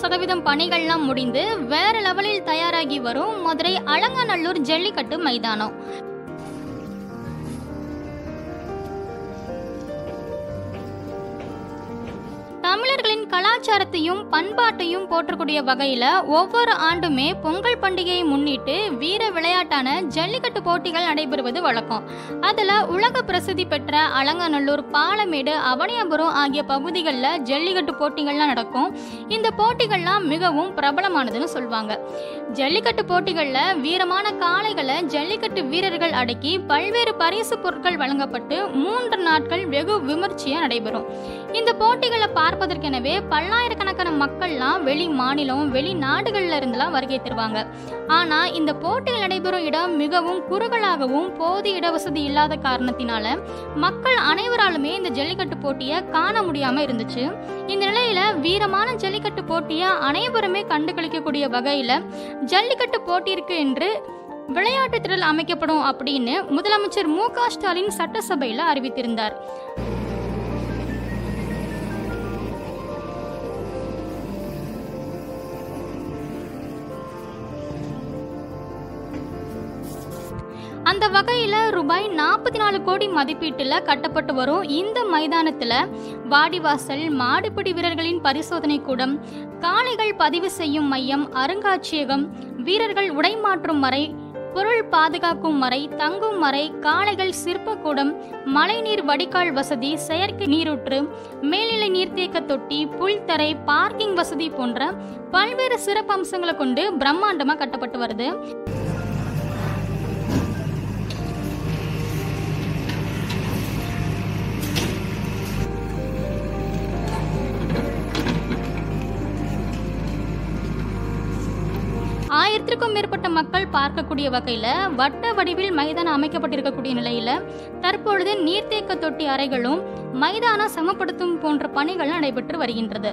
சதவீதம் பணிகள்லாம் முடிந்து வேற லெவலில் தயாராகி வரும் மதுரை அலங்காநல்லூர் ஜல்லிக்கட்டு மைதானம் தமிழர்களின் கலாச்சாரத்தையும் பண்பாட்டையும் போற்றக்கூடிய வகையில் ஒவ்வொரு ஆண்டுமே பொங்கல் பண்டிகையை முன்னிட்டு வீர விளையாட்டான ஜல்லிக்கட்டு போட்டிகள் நடைபெறுவது வழக்கம் அதில் உலக பிரசித்தி பெற்ற அலங்காநல்லூர் பாலமேடு அவனியாபுரம் ஆகிய பகுதிகளில் ஜல்லிக்கட்டு போட்டிகள்லாம் நடக்கும் இந்த போட்டிகள்லாம் மிகவும் பிரபலமானதுன்னு சொல்லுவாங்க ஜல்லிக்கட்டு போட்டிகளில் வீரமான காளைகளை ஜல்லிக்கட்டு வீரர்கள் அடக்கி பல்வேறு பரிசு பொருட்கள் வழங்கப்பட்டு மூன்று நாட்கள் வெகு விமர்சையாக நடைபெறும் இந்த போட்டிகளை பார்ப்பதற்கெனவே பல்லாயிரக்கணக்கான மக்கள்லாம் வெளி மாநிலம் வெளிநாடுகள்ல இருந்துலாம் வருகை தருவாங்க ஆனா இந்த போட்டிகள் நடைபெறும் இடம் மிகவும் குறுகலாகவும் போதிய இடவசதி இல்லாத காரணத்தினால மக்கள் அனைவராலுமே இந்த ஜல்லிக்கட்டு போட்டியை காண முடியாம இருந்துச்சு இந்த நிலையில வீரமான ஜல்லிக்கட்டு போட்டியை அனைவருமே கண்டுகளிக்கக்கூடிய வகையில ஜல்லிக்கட்டு போட்டியிருக்கு என்று விளையாட்டு திடல் அமைக்கப்படும் அப்படின்னு முதலமைச்சர் மு க ஸ்டாலின் சட்டசபையில் அறிவித்திருந்தார் அந்த வகையில் ரூபாய் நாற்பத்தி நாலு கோடி மதிப்பீட்டில் கட்டப்பட்டு வரும் இந்த மைதானத்தில் வாடிவாசல் மாடுபிடி வீரர்களின் பரிசோதனை கூடம் காளைகள் பதிவு செய்யும் மையம் அருங்காட்சியகம் வீரர்கள் உடைமாற்றும் மறை பொருள் பாதுகாக்கும் மறை தங்கும் மறை காளைகள் சிற்பக்கூடம் மழைநீர் வடிகால் வசதி செயற்கை நீரூற்று மேல்நிலை நீர்த்தேக்க தொட்டி புல்தரை பார்க்கிங் வசதி போன்ற பல்வேறு சிறப்பு அம்சங்களை கொண்டு பிரம்மாண்டமாக கட்டப்பட்டு வருது ஆயிரத்திற்கும் மேற்பட்ட மக்கள் பார்க்கக்கூடிய வகையில் வட்ட வடிவில் மைதானம் அமைக்கப்பட்டிருக்கக்கூடிய நிலையில் தற்பொழுது நீர்த்தேக்க தொட்டி அறைகளும் மைதானம் சமப்படுத்தும் போன்ற பணிகள் நடைபெற்று வருகின்றது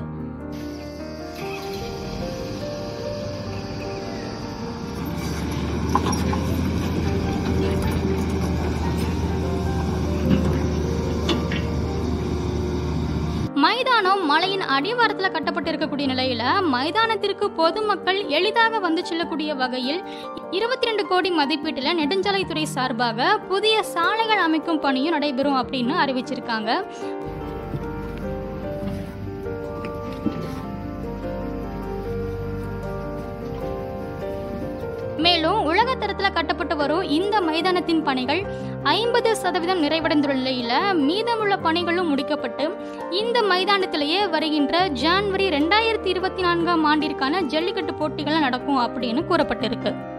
மைதானம் மலையின் அடிவாரத்தில் கட்டப்பட்டிருக்கக்கூடிய நிலையில மைதானத்திற்கு பொதுமக்கள் எளிதாக வந்து செல்லக்கூடிய வகையில் இருபத்தி ரெண்டு கோடி மதிப்பீட்டில் நெடுஞ்சாலைத்துறை சார்பாக புதிய சாலைகள் அமைக்கும் பணியும் நடைபெறும் அப்படின்னு அறிவிச்சிருக்காங்க மேலும் உலகத்தரத்தில் கட்டப்பட்டு வரும் இந்த மைதானத்தின் பணிகள் ஐம்பது சதவீதம் நிறைவடைந்துள்ள நிலையில மீதமுள்ள பணிகளும் முடிக்கப்பட்டு இந்த மைதானத்திலேயே வருகின்ற ஜான்வரி ரெண்டாயிரத்தி இருபத்தி நான்காம் ஆண்டிற்கான ஜல்லிக்கட்டு போட்டிகள் நடக்கும் அப்படின்னு கூறப்பட்டிருக்கு